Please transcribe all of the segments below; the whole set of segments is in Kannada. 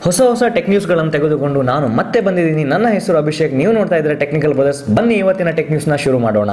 ಹೊಸ ಹೊಸ ಟೆಕ್ ನ್ಯೂಸ್ಗಳನ್ನು ತೆಗೆದುಕೊಂಡು ನಾನು ಮತ್ತೆ ಬಂದಿದ್ದೀನಿ ನನ್ನ ಹೆಸರು ಅಭಿಷೇಕ್ ನೀವು ನೋಡ್ತಾ ಇದ್ದಾರೆ ಟೆಕ್ನಿಕಲ್ ಬ್ರದರ್ಸ್ ಬನ್ನಿ ಇವತ್ತಿನ ಟೆಕ್ ನ್ಯೂಸ್ನ ಶುರು ಮಾಡೋಣ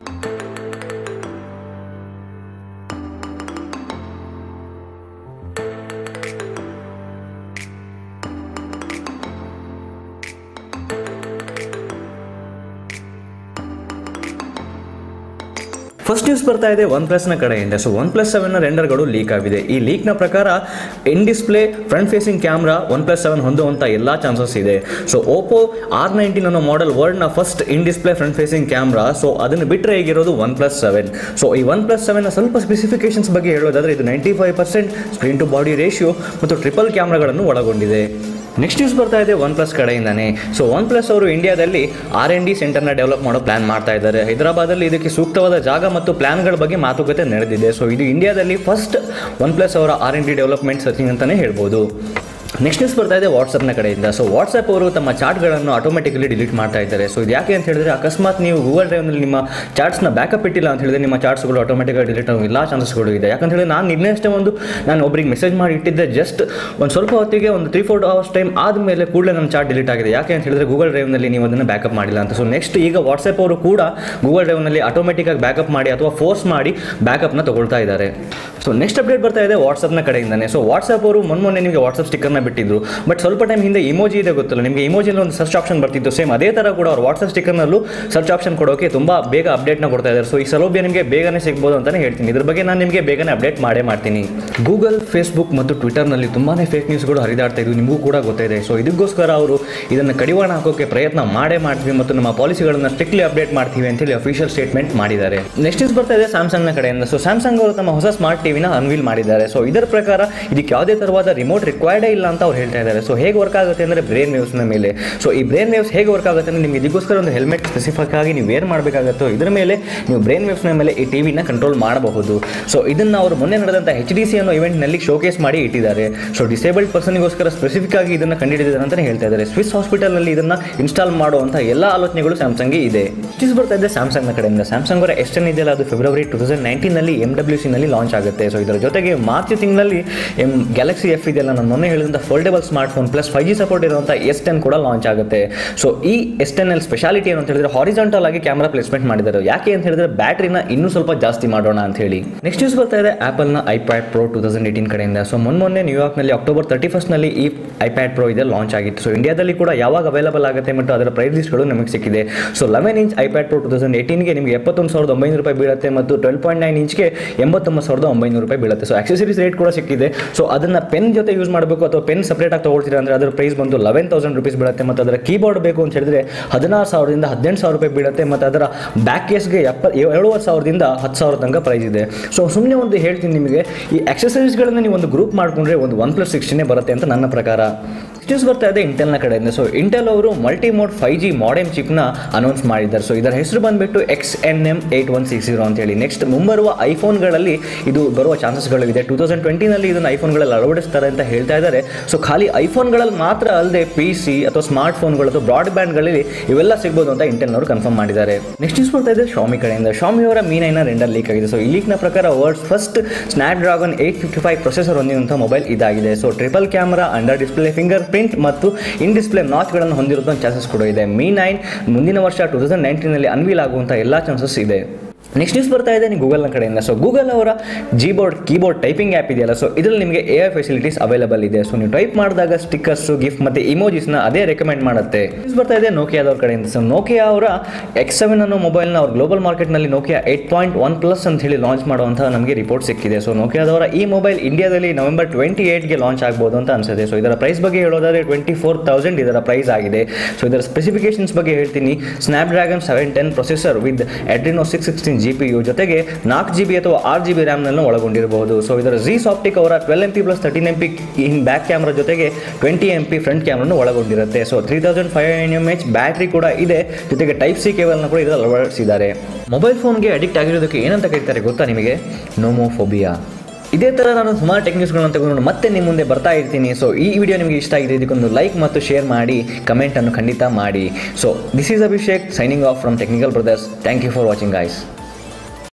ಫಸ್ಟ್ ನ್ಯೂಸ್ ಬರ್ತಾ ಇದೆ ಒನ್ ಪ್ಲಸ್ನ ಕಡೆಯಿಂದ ಸೊ ಒನ್ ಪ್ಲಸ್ ಸೆವೆನ್ನ ರೆಂಡರ್ಗಳು ಲೀಕ್ ಆಗಿದೆ ಈ ಲೀಕ್ನ ಪ್ರಕಾರ in display front facing camera OnePlus seven ಹೊಂದುವಂಥ ಎಲ್ಲ ಚಾನ್ಸಸ್ ಇದೆ ಸೊ ಓಪೋ ಆರ್ ನೈನ್ಟೀನ್ ಅನ್ನೋ ಮಾಡೆಲ್ ವರ್ಲ್ಡ್ನ first in display front facing camera so ಅದನ್ನು ಬಿಟ್ಟರೆ ಈಗಿರೋದು ಒನ್ ಪ್ಲಸ್ ಸೆವೆನ್ ಸೊ ಈ ಒನ್ ಪ್ಲಸ್ ಸೆವೆನ್ನ ಸ್ವಲ್ಪ ಸ್ಪೆಸಿಫಿಕೇಶನ್ಸ್ ಬಗ್ಗೆ ಹೇಳೋದಾದ್ರೆ ಇದು ninety five percent screen to body ratio ಮತ್ತು ಟ್ರಿಪಲ್ ಕ್ಯಾಮ್ರಾಗಳನ್ನು ಒಳಗೊಂಡಿದೆ ನೆಕ್ಸ್ಟ್ ನ್ಯೂಸ್ ಬರ್ತಾ ಇದೆ ಒನ್ ಪ್ಲಸ್ ಕಡೆಯಿಂದಾನೆ ಸೊ ಒನ್ ಪ್ಲಸ್ ಅವರು ಇಂಡಿಯಾದಲ್ಲಿ ಆರ್ ಎನ್ ಡಿ ಸೆಂಟರ್ನ ಡೆವಲಪ್ ಮಾಡೋ ಪ್ಲಾನ್ ಮಾಡ್ತಾ ಇದ್ದಾರೆ ಹೈದರಾಬಾದಲ್ಲಿ ಇದಕ್ಕೆ ಸೂಕ್ತವಾದ ಜಾಗ ಮತ್ತು ಪ್ಲಾನ್ಗಳ ಬಗ್ಗೆ ಮಾತುಕತೆ ನಡೆದಿದೆ ಸೊ ಇದು ಇಂಡಿಯಾದಲ್ಲಿ ಫಸ್ಟ್ ಒನ್ ಪ್ಲಸ್ ಅವರ R N D development searching ಅಂತಲೇ ಹೇಳ್ಬೋದು ನೆಕ್ಸ್ಟ್ ನ್ಯೂಸ್ ಬರ್ತಾ ಇದೆ ವಾಟ್ಸಪ್ನ ಕಡೆಯಿಂದ ಸೊ ವಾಟ್ಸಪ್ ಅವರು ತಮ್ಮ ಚಾಟ್ಗಳನ್ನು ಆಟೋಮೆಟಿಕಲಿ ಡಿಲೀಟ್ ಮಾಡ್ತಾ ಇದ್ದಾರೆ ಸೊ ಇದು ಯಾಕೆ ಅಂತ ಹೇಳಿದ್ರೆ ಅಕಸ್ಮಾತ್ ನೀವು ಗೂಗಲ್ ಡ್ರೈವ್ನಲ್ಲಿ ನಿಮ್ಮ ಚಾಟ್ಸ್ನ ಬ್ಯಾಕಪ್ ಇಟ್ಟಿಲ್ಲ ಅಂತ ಹೇಳಿದ್ರೆ ನಿಮ್ಮ ಚಾಟ್ಸ್ಗಳು ಆಟೋಮೆಟಿಕಾಗಿ ಡಿಲೀಟ್ ಆಗೋ ಎಲ್ಲ ಚಾನ್ಸಸ್ಗಳು ಇದೆ ಯಾಕಂತ ಹೇಳಿದ್ರೆ ನಾನು ನಿನ್ನೆಷ್ಟೇ ಒಂದು ನಾನು ಒಬ್ರಿಗೆ ಮೆಸೇಜ್ ಮಾಡಿ ಇಟ್ಟಿದ್ದೆ ಜಸ್ಟ್ ಒಂದು ಸ್ವಲ್ಪ ಹೊತ್ತಿಗೆ ಒಂದು ತ್ರೀ ಫೋರ್ ಅವರ್ಸ್ ಟೈಮ್ ಆದಮೇಲೆ ಕೂಡಲೇ ನನ್ನ ಚಾಟ್ ಡಿಲೀಟ್ ಆಗಿದೆ ಯಾಕೆ ಅಂತ ಹೇಳಿದ್ರೆ ಗೂಗಲ್ ಡ್ರೈವ್ನಲ್ಲಿ ನೀವು ಅದನ್ನು ಬ್ಯಾಕಪ್ ಮಾಡಿಲ್ಲ ಅಂತ ಸೊ ನೆಕ್ಸ್ಟ್ ಈಗ ವಾಟ್ಸಪ್ ಅವರು ಕೂಡ ಗೂಗಲ್ ಡ್ರೈವ್ನಲ್ಲಿ ಆಟೋಮೆಟಿಕಾಗಿ ಬ್ಯಾಕಪ್ ಮಾಡಿ ಅಥವಾ ಫೋರ್ಸ್ ಮಾಡಿ ಬ್ಯಾಕಪ್ನ ತಗೊಳ್ತಾ ಇದ್ದಾರೆ ಸೊ ನೆಕ್ಸ್ಟ್ ಅಪ್ಡೇಟ್ ಬರ್ತಾ ಇದೆ ವಾಟ್ಸಪ್ನ ಕಡೆಯಿಂದಾನೆ ಸೊ ವಾಟ್ಸಪ್ ಅವರು ಮೊನ್ನೆ ಮೊನ್ನೆ ನಿಮಗೆ ವಾಟ್ಸಪ್ ಸ್ಟಿಕ್ಕರ್ನ ಬಿಟ್ಟಿದ್ರು ಬಟ್ ಸ್ವಲ್ಪ ಟೈಮ್ ಹಿಂದೆ ಇಮೋಜಿ ಇದೆ ಗೊತ್ತಲ್ಲ ನಿಮಗೆ ಇಮೋಜಿನಲ್ಲಿ ಒಂದು ಸರ್ಚ್ ಆಪ್ಷನ್ ಬರ್ತಿತ್ತು ಸೇಮ್ ಅದೇ ಥರ ಕೂಡ ಅವ್ರು ವಾಟ್ಸಪ್ ಸ್ಟಿಕ್ಕರ್ನಲ್ಲೂ ಸರ್ಚ್ ಆಪ್ಷನ್ ಕೊಡೋಕೆ ತುಂಬ ಬೇಗ ಅಪ್ಡೇಟ್ನ ಕೊಡ್ತಾ ಇದ್ದಾರೆ ಸೊ ಈ ಸೌಲಭ್ಯ ನಿಮಗೆ ಬೇಗನೆ ಸಿಗ್ಬೋದು ಅಂತಲೇ ಹೇಳ್ತೀನಿ ಇದ್ರ ಬಗ್ಗೆ ನಾನು ನಿಮಗೆ ಬೇಗನೆ ಅಪ್ಡೇಟ್ ಮಾಡೇ ಮಾಡ್ತೀನಿ ಗೂಗಲ್ ಫೇಸ್ಬುಕ್ ಮತ್ತು ಟ್ವಿಟರ್ನಲ್ಲಿ ತುಂಬಾ ಫೇಕ್ ನ್ಯೂಸ್ಗಳು ಹರಿದಾಡ್ತಾ ಇದ್ವು ನಿಮಗೂ ಕೂಡ ಗೊತ್ತಿದೆ ಸೊ ಇದಕ್ಕೋಸ್ಕರ ಅವರು ಇದನ್ನು ಕಡಿವಾಣ ಹಾಕೋಕೆ ಪ್ರಯತ್ನ ಮಾಡೇ ಮಾಡ್ತೀವಿ ಮತ್ತು ನಮ್ಮ ಪಾಲಿಸಿಗಳನ್ನು ಸ್ಟ್ರಿಕ್ಟ್ಲಿ ಅಪ್ಡೇಟ್ ಮಾಡ್ತೀವಿ ಅಂತೇಳಿ ಅಫಿಷಿಯಲ್ ಸ್ಟೇಟ್ಮೆಂಟ್ ಮಾಡಿದ್ದಾರೆ ನೆಕ್ಸ್ಟ್ ನ್ಯೂಸ್ ಬರ್ತಾ ಇದೆ ಸ್ಯಾಮ್ಸಂಗ್ನ ಕಡೆಯಿಂದ ಸೊ ಸ್ಯಾಮ್ಸಂಗ್ ಅವರು ತಮ್ಮ ಹೊಸ ಸ್ಮಾರ್ಟ್ ಟಿವಿನ ಅನ್ವೀಲ್ ಮಾಡಿದ್ದಾರೆ ಸೊ ಇದರ ಪ್ರಕಾರ ಇದಕ್ಕೆ ಯಾವುದೇ ತರವಾದ ರಿಮೋಟ್ ರಿಕ್ವೈರ್ಡೇ ಇಲ್ಲ ಅಂತ ಅವ್ರು ಹೇಳ್ತಾ ಇದ್ದಾರೆ ಸೊ ಹೇಗೆ ವರ್ಕ್ ಆಗುತ್ತೆ ಅಂದರೆ ಬ್ರೇನ್ ವೇವ್ಸ್ನ ಮೇಲೆ ಸೊ ಈ ಬ್ರೇನ್ ವೇವ್ಸ್ ಹೇಗೆ ವರ್ಕ್ ಆಗುತ್ತೆ ಅಂದರೆ ನಿಮಗೆ ಇದಕ್ಕೋಸ್ಕರ ಒಂದು ಹೆಲ್ಮೆಟ್ ಸ್ಪೆಸಿಫಿಕ್ ಆಗಿ ನೀವು ವೇರ್ ಮಾಡಬೇಕಾಗುತ್ತೋ ಇದರ ಮೇಲೆ ನೀವು ಬ್ರೇನ್ ವೇವ್ಸ್ನ ಮೇಲೆ ಈ ಟಿವಿನ ಕಂಟ್ರೋಲ್ ಮಾಡಬಹುದು ಸೊ ಇದನ್ನು ಅವರು ಮೊನ್ನೆ ನಡೆದಂಥ ಎಚ್ ಡಿ ಸಿ ಅನ್ನೋ ಇವೆಂಟ್ನಲ್ಲಿ ಶೋಕೇಸ್ ಮಾಡಿ ಇಟ್ಟಿದ್ದಾರೆ ಸೊ ಡಿಸೇಬಲ್ಡ್ ಪರ್ಸನ್ಗೋಸ್ಕರ ಸ್ಪೆಸಿಫಿಕ್ ಆಗಿ ಇದನ್ನು ಕಂಡುಹಿಡಿದಿದ್ದಾರೆ ಅಂತಲೇ ಹೇಳ್ತಾ ಇದ್ದಾರೆ ಸ್ವಿಸ್ ಹಾಸ್ಪಿಟಲ್ನಲ್ಲಿ ಇದನ್ನು ಇನ್ಸ್ಟಾಲ್ ಮಾಡುವಂಥ ಎಲ್ಲ ಆಲೋಚನೆಗಳು ಸ್ಯಾಮ್ಸಂಗ್ಗೆ ಇದೆ ಇಷ್ಟು ಬರ್ತಾ ಇದೆ ಸ್ಯಾಮ್ಸಂಗ್ನ ಕಡೆಯಿಂದ ಸ್ಯಾಮ್ಸಂಗ್ ಅವರ ಎಷ್ಟನ್ ಇದೆಯಲ್ಲ ಅದು ಫೆಬ್ರವರಿ ಟೂ ತೌಸಂಡ್ ನೈನ್ಟೀನಲ್ಲಿ ಎಮ್ ಡಬ್ಲ್ಯೂ ಸಿನಲ್ಲಿ ಲಾಂಚ್ ಆಗುತ್ತೆ ಸೊ ಇದರ ಜೊತೆಗೆ ಮಾರ್ಚ್ ತಿಂಗಳಲ್ಲಿ ಎಮ್ ಗ್ಯಾಲಕ್ಸಿ ಎಫ್ ಇದೆಯಲ್ಲ ನಾನು ಮೊನ್ನೆ ಹೇಳಿದಂಥ foldable smartphone plus five G support ಇರುವಂಥ ಎಸ್ ಟೆನ್ ಕೂಡ ಲಾಂಚ್ ಆಗುತ್ತೆ ಸೊ ಈ ಎಸ್ ಟೆನ್ ಎಲ್ ಸ್ಪೆಷಾಲಿಟಿ ಏನು ಅಂತ ಹೇಳಿದ್ರೆ ಹಾರಿಜಾಂಟಲ್ ಆಗಿ ಕ್ಯಾಮ್ರಾ ಪ್ಲೇಸ್ಮೆಂಟ್ ಮಾಡಿದ್ದಾರೆ ಯಾಕೆ ಅಂತ ಹೇಳಿದ್ರೆ ಬ್ಯಾಟ್ರಿನ ಇನ್ನೂ ಸ್ವಲ್ಪ ಜಾಸ್ತಿ ಮಾಡೋಣ ಅಂತ ಹೇಳಿ ನೆಕ್ಸ್ಟ್ ನ್ಯೂಸ್ ಬರ್ತಾ ಇದೆ ಆಪಲ್ನ iPad Pro two thousand eighteen ಕಡೆಯಿಂದ ಸೊ ಮೊನ್ನೆ ಮೊನ್ನೆ ನ್ಯೂಯಾರ್ಕ್ನಲ್ಲಿ ಅಕ್ಟೋಬರ್ ತರ್ಟಿ ಫಸ್ಟ್ನಲ್ಲಿ ಈ ಐಪ್ಯಾಡ್ ಪ್ರೋ ಇದೆ ಲಾಂಚ್ ಆಗಿತ್ತು ಸೊ ಇಂಡಿಯಾದಲ್ಲಿ ಕೂಡ ಯಾವಾಗ ಅವೈಲಬಲ್ ಆಗುತ್ತೆ ಮತ್ತು ಅದರ ಪ್ರೈಸ್ ಲಿಸ್ಟ್ಗಳು ನಮಗೆ ಸಿಕ್ಕಿದೆ so eleven inch iPad Pro two thousand ಏಯ್ಟೀನ್ಗೆ ನಿಮಗೆ ಎಪ್ಪತ್ತೊಂದು ಸಾವಿರದ ಒಂಬೈನೂರು ರೂಪಾಯಿ ಬೀಳುತ್ತೆ ಮತ್ತು ಟ್ವೆಲ್ ಪಾಯಿಂಟ್ ನೈನ್ ಇಂಚ್ಗೆ ಎಂಬತ್ತೊಂಬತ್ತು ಸಾವಿರದ ಒಂಬೈನೂರು ರೂಪಾಯಿ ಬೀಳುತ್ತೆ ಸೊ ಆಕ್ಸೆಸರೀಸ್ ರೇಟ್ ಕೂಡ ಸಿಕ್ಕಿದೆ ಸೊ ಅದನ್ನು ಪೆನ್ ಜೊತೆ ಯೂಸ್ ಮಾಡಬೇಕು ಅಥವಾ ಪೆನ್ ಸಪ್ರೇಟ್ ಆಗಿ ತಗೊಳ್ತೀರಾ ಅಂದರೆ ಅದರ ಪ್ರೈಸ್ ಬಂದು ಲೆವೆನ್ ತೌಸಂಡ್ ರುಪೀಸ್ ಬೀಳುತ್ತೆ ಮತ್ತು ಅದರ ಕೀಬೋರ್ಡ್ ಬೇಕು ಅಂತ ಹೇಳಿದ್ರೆ ಹದಿನಾರು ಸಾವಿರದಿಂದ ಹದಿನೆಂಟು ಸಾವಿರ ರೂಪಾಯಿ ಬೀಳುತ್ತೆ ಮತ್ತು ಅದರ ಬ್ಯಾಕ್ ಕೇಸ್ಗೆ ಎಪ್ಪ ಏಳುವರೆ ಸಾವಿರದಿಂದ ಹತ್ತು ಸಾವಿರ ತನಕ ಪ್ರೈಸ್ ಇದೆ ಸೊ ಸುಮ್ಮನೆ ಒಂದು ಹೇಳ್ತೀನಿ ನಿಮಗೆ ಈ ಆಕ್ಸೆಸರೀಸ್ಗಳನ್ನು ನೀವು ಒಂದು ಗ್ರೂಪ್ ಮಾಡಿಕೊಂಡ್ರೆ ಒಂದು ಒನ್ ಪ್ಲಸ್ ಸಿಕ್ಸ್ಟಿನೇ ಬರುತ್ತೆ ಅಂತ ನನ್ನ ಪ್ರಕಾರ ನ್ಯೂಸ್ ಬರ್ತಾ ಇದೆ ಇಂಟೆಲ್ನ ಕಡೆಯಿಂದ ಸೊ ಇಂಟೆಲ್ ಅವರು multi mode five G modem ಚಿಪ್ನ ಅನೌನ್ಸ್ ಮಾಡಿದ್ದಾರೆ ಸೊ ಇದರ ಹೆಸರು ಬಂದುಬಿಟ್ಟು X N M eight one six zero ಅಂತೇಳಿ ನೆಕ್ಸ್ಟ್ ಮುಂಬರುವ ಐಫೋನ್ಗಳಲ್ಲಿ ಇದು ಬರುವ ಚಾನ್ಸಸ್ಗಳಿದೆ ಟೂ ತೌಸಂಡ್ ಟ್ವೆಂಟಿನಲ್ಲಿ ಇದನ್ನು ಐಫೋನ್ಗಳಲ್ಲಿ ಅಳವಡಿಸ್ತಾರೆ ಅಂತ ಹೇಳ್ತಾ ಇದ್ದಾರೆ ಸೊ ಖಾಲಿ ಐಫೋನ್ಗಳಲ್ಲಿ ಮಾತ್ರ ಅಲ್ಲದೆ ಪಿ ಸಿ ಅಥವಾ ಸ್ಮಾರ್ಟ್ ಫೋನ್ಗಳು ಅಥವಾ ಬ್ರಾಡ್ ಬ್ಯಾಂಡ್ಗಳಲ್ಲಿ ಇವೆಲ್ಲ ಸಿಗ್ಬೋದು ಅಂತ ಇಂಟೆಲ್ನವರು ಕನ್ಫರ್ಮ್ ಮಾಡಿದ್ದಾರೆ ನೆಕ್ಸ್ಟ್ ನ್ಯೂಸ್ ಬರ್ತಾ ಇದೆ ಶಾಮಿ ಕಡೆಯಿಂದ ಶಾಮಿ ಅವರ ಮೀ ನೈನ ರೆಂಡರ್ ಲೀಕ್ ಆಗಿದೆ ಸೊ ಈ ಲೀಕ್ನ ಪ್ರಕಾರ world's first Snapdragon eight fifty five processor ಹೊಂದಿರುವಂಥ ಮೊಬೈಲ್ ಇದಾಗಿದೆ so triple camera under display fingerprint ಮತ್ತು ಇನ್ ಡಿಸ್ಪ್ಲೇ ನಾಚ್ಗಳನ್ನು ಹೊಂದಿರುವಂಥ ಚಾನ್ಸಸ್ ಕೂಡ ಇದೆ ಮೀ ನೈನ್ ಮುಂದಿನ ವರ್ಷ ಟೂ ತೌಸಂಡ್ ನೈನ್ಟೀನಲ್ಲಿ ಅನ್ವೀಲ್ ಆಗುವಂಥ ಎಲ್ಲ ಚಾನ್ಸಸ್ ಇದೆ ನೆಕ್ಸ್ಟ್ ನ್ಯೂಸ್ ಬರ್ತಾ ಇದೆ ಗೂಗಲ್ನ ಕಡೆಯಿಂದ ಸೊ ಗೂಗಲ್ ಅವರ ಜಿಬೋರ್ಡ್ ಕೀಬೋರ್ಡ್ ಟೈಪಿಂಗ್ ಆ್ಯಪ್ ಇದೆಯಲ್ಲ ಸೊ ಇದರಲ್ಲಿ ನಿಮಗೆ ಎ ಐ ಫೆಸಿಲಿಟೀಸ್ ಅವೈಲಬಲ್ ಇದೆ ಸೊ ನೀವು ಟೈಪ್ ಮಾಡಿದಾಗ ಸ್ಟಿಕ್ಕರ್ಸು ಗಿಫ್ಟ್ ಮತ್ತು ಇಮೋಜಿಸ್ನ ಅದೇ ರೆಕಮೆಂಡ್ ಮಾಡುತ್ತೆ ನ್ಯೂಸ್ ಬರ್ತಾ ಇದೆ ನೋಕಿಯಾದವ್ರ ಕಡೆಯಿಂದ ಸೊ ನೋಕಿಯಾ ಅವರ ಎಕ್ಸ್ ಸೆವೆನ್ ಅನ್ನೋ ಮೊಬೈಲ್ನ ಅವ್ರ ಗ್ಲೋಬಲ್ ಮಾರ್ಕೆಟ್ನಲ್ಲಿ Nokia eight point one plus ಅಂತ ಹೇಳಿ ಲಾಂಚ್ ಮಾಡುವಂಥ ನಮಗೆ ರಿಪೋರ್ಟ್ ಸಿಕ್ಕಿದೆ ಸೊ ನೋಕಿಯಾದವರ ಈ ಮೊಬೈಲ್ ಇಂಡಿಯಾದಲ್ಲಿ ನವೆಂಬರ್ ಟ್ವೆಂಟಿ ಏಯ್ಟ್ಗೆ ಲಾಂಚ್ ಆಗ್ಬೋದು ಅಂತ ಅನ್ಸುತ್ತೆ ಸೊ ಇದರ ಪ್ರೈಸ್ ಬಗ್ಗೆ ಹೇಳೋದಾದ್ರೆ ಟ್ವೆಂಟಿ ಫೋರ್ ತೌಸಂಡ್ ಇದರ ಪ್ರೈಸ್ ಆಗಿದೆ ಸೊ ಇದರ ಸ್ಪೆಸಿಫಿಕೇಶನ್ಸ್ ಬಗ್ಗೆ ಹೇಳ್ತೀನಿ Snapdragon seven ten processor with Adreno six sixteen G P U ಜೊತೆಗೆ ನಾಲ್ಕು ಜಿ ಬಿ ಅಥವಾ ಆರು ಜಿ ಬಿ ರ್ಯಾಮ್ನನ್ನು ಒಳಗೊಂಡಿರಬಹುದು ಸೊ ಇದರ ಜಿ ಸಾಫ್ಟಿಕ್ ಅವರ twelve M P plus thirteen M P in back camera ಜೊತೆಗೆ ಟ್ವೆಂಟಿ ಎಂ ಪಿ ಫ್ರಂಟ್ ಕ್ಯಾಮ್ರನ್ನು ಒಳಗೊಂಡಿರುತ್ತೆ so three thousand five M H battery ಕೂಡ ಇದೆ ಜೊತೆಗೆ ಟೈಪ್ ಸಿ ಕೇಬಲ್ನ ಕೂಡ ಇದರಲ್ಲಿ ಅಳವಡಿಸಿದ್ದಾರೆ ಮೊಬೈಲ್ ಫೋನ್ಗೆ ಅಡಿಕ್ಟ್ ಆಗಿರೋದಕ್ಕೆ ಏನಂತ ಕರೀತಾರೆ ಗೊತ್ತಾ ನಿಮಗೆ ನೋಮೋಫೋಬಿಯಾ ಇದೇ ಥರ ನಾನು ಸುಮಾರು ಟೆಕ್ನಿಕ್ಸ್ಗಳನ್ನು ತಗೊಂಡು ಮತ್ತೆ ನಿಮ್ಮ ಮುಂದೆ ಬರ್ತಾ ಇರ್ತೀನಿ ಸೊ ಈ ವಿಡಿಯೋ ನಿಮಗೆ ಇಷ್ಟ ಆಗಿದೆ ಇದಕ್ಕೊಂದು ಲೈಕ್ ಮತ್ತು ಶೇರ್ ಮಾಡಿ ಕಮೆಂಟನ್ನು ಖಂಡಿತ ಮಾಡಿ so this is Abhishek signing off from Technical Brothers thank you for watching guys